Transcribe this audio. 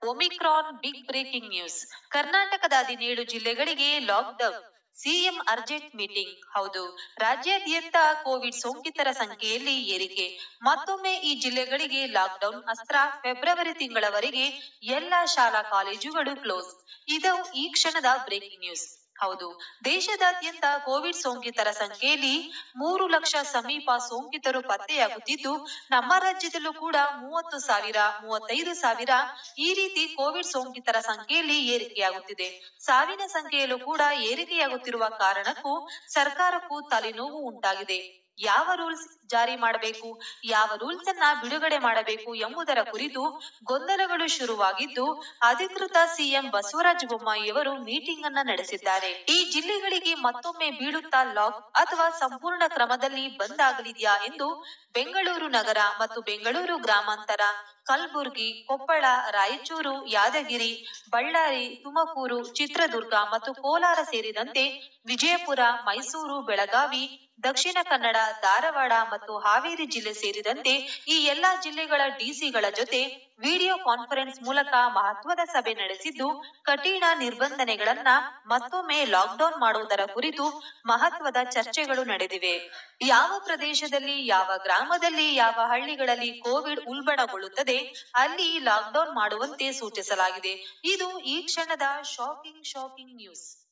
Omicron big breaking news ಕರ್ನಾಟಕದ ಹದಿನೇಳು ಜಿಲ್ಲೆಗಳಿಗೆ ಲಾಕ್ಡೌನ್ ಸಿಎಂ ಅರ್ಜೆಂಟ್ ಮೀಟಿಂಗ್ ಹೌದು ರಾಜ್ಯಾದ್ಯಂತ ಕೋವಿಡ್ ಸೋಂಕಿತರ ಸಂಖ್ಯೆಯಲ್ಲಿ ಏರಿಕೆ ಮತ್ತೊಮ್ಮೆ ಈ ಜಿಲ್ಲೆಗಳಿಗೆ ಲಾಕ್ಡೌನ್ ಅಸ್ತ್ರ ಫೆಬ್ರವರಿ ತಿಂಗಳವರೆಗೆ ಎಲ್ಲ ಶಾಲಾ ಕಾಲೇಜುಗಳು ಕ್ಲೋಸ್ ಇದು ಈ ಕ್ಷಣದ ಬ್ರೇಕಿಂಗ್ ನ್ಯೂಸ್ ಹೌದು ದೇಶದಾದ್ಯಂತ ಕೋವಿಡ್ ಸೋಂಕಿತರ ಸಂಖ್ಯೆಯಲ್ಲಿ ಮೂರು ಲಕ್ಷ ಸಮೀಪ ಸೋಂಕಿತರು ಪತ್ತೆಯಾಗುತ್ತಿದ್ದು ನಮ್ಮ ರಾಜ್ಯದಲ್ಲೂ ಕೂಡ ಮೂವತ್ತು ಸಾವಿರ ಮೂವತ್ತೈದು ಸಾವಿರ ಈ ರೀತಿ ಕೋವಿಡ್ ಸೋಂಕಿತರ ಸಂಖ್ಯೆಯಲ್ಲಿ ಏರಿಕೆಯಾಗುತ್ತಿದೆ ಸಾವಿನ ಸಂಖ್ಯೆಯಲ್ಲೂ ಕೂಡ ಏರಿಕೆಯಾಗುತ್ತಿರುವ ಕಾರಣಕ್ಕೂ ಸರ್ಕಾರಕ್ಕೂ ತಲೆನೋವು ಉಂಟಾಗಿದೆ ಯಾವ ರೂಲ್ಸ್ ಜಾರಿ ಮಾಡಬೇಕು ಯಾವ ರೂಲ್ಸ್ ಅನ್ನ ಬಿಡುಗಡೆ ಮಾಡಬೇಕು ಎಂಬುದರ ಕುರಿತು ಗೊಂದಲಗಳು ಶುರುವಾಗಿದ್ದು ಅಧಿಕೃತ ಸಿಎಂ ಬಸವರಾಜ ಬೊಮ್ಮಾಯಿಯವರು ಮೀಟಿಂಗ್ ಅನ್ನ ನಡೆಸಿದ್ದಾರೆ ಈ ಜಿಲ್ಲೆಗಳಿಗೆ ಮತ್ತೊಮ್ಮೆ ಬೀಳುತ್ತಾ ಲಾಕ್ ಅಥವಾ ಸಂಪೂರ್ಣ ಕ್ರಮದಲ್ಲಿ ಬಂದ್ ಆಗಲಿದೆಯಾ ಎಂದು ಬೆಂಗಳೂರು ನಗರ ಮತ್ತು ಬೆಂಗಳೂರು ಗ್ರಾಮಾಂತರ ಕಲಬುರಗಿ ಕೊಪ್ಪಳ ರಾಯಚೂರು ಯಾದಗಿರಿ ಬಳ್ಳಾರಿ ತುಮಕೂರು ಚಿತ್ರದುರ್ಗ ಮತ್ತು ಕೋಲಾರ ಸೇರಿದಂತೆ ವಿಜಯಪುರ ಮೈಸೂರು ಬೆಳಗಾವಿ ದಕ್ಷಿಣ ಕನ್ನಡ ಧಾರವಾಡ ಮತ್ತು ಹಾವೇರಿ ಜಿಲ್ಲೆ ಸೇರಿದಂತೆ ಈ ಎಲ್ಲಾ ಜಿಲ್ಲೆಗಳ ಡಿಸಿಗಳ ಜೊತೆ ವಿಡಿಯೋ ಕಾನ್ಫರೆನ್ಸ್ ಮೂಲಕ ಮಹತ್ವದ ಸಭೆ ನಡೆಸಿದ್ದು ಕಠಿಣ ನಿರ್ಬಂಧನೆಗಳನ್ನ ಮತ್ತೊಮ್ಮೆ ಲಾಕ್ಡೌನ್ ಮಾಡುವುದರ ಕುರಿತು ಮಹತ್ವದ ಚರ್ಚೆಗಳು ನಡೆದಿವೆ ಯಾವ ಪ್ರದೇಶದಲ್ಲಿ ಯಾವ ಗ್ರಾಮದಲ್ಲಿ ಯಾವ ಹಳ್ಳಿಗಳಲ್ಲಿ ಕೋವಿಡ್ ಉಲ್ಬಣಗೊಳ್ಳುತ್ತದೆ ಅಲ್ಲಿ ಲಾಕ್ಡೌನ್ ಮಾಡುವಂತೆ ಸೂಚಿಸಲಾಗಿದೆ ಇದು ಈ ಕ್ಷಣದ ಶಾಕಿಂಗ್ ಶಾಕಿಂಗ್ ನ್ಯೂಸ್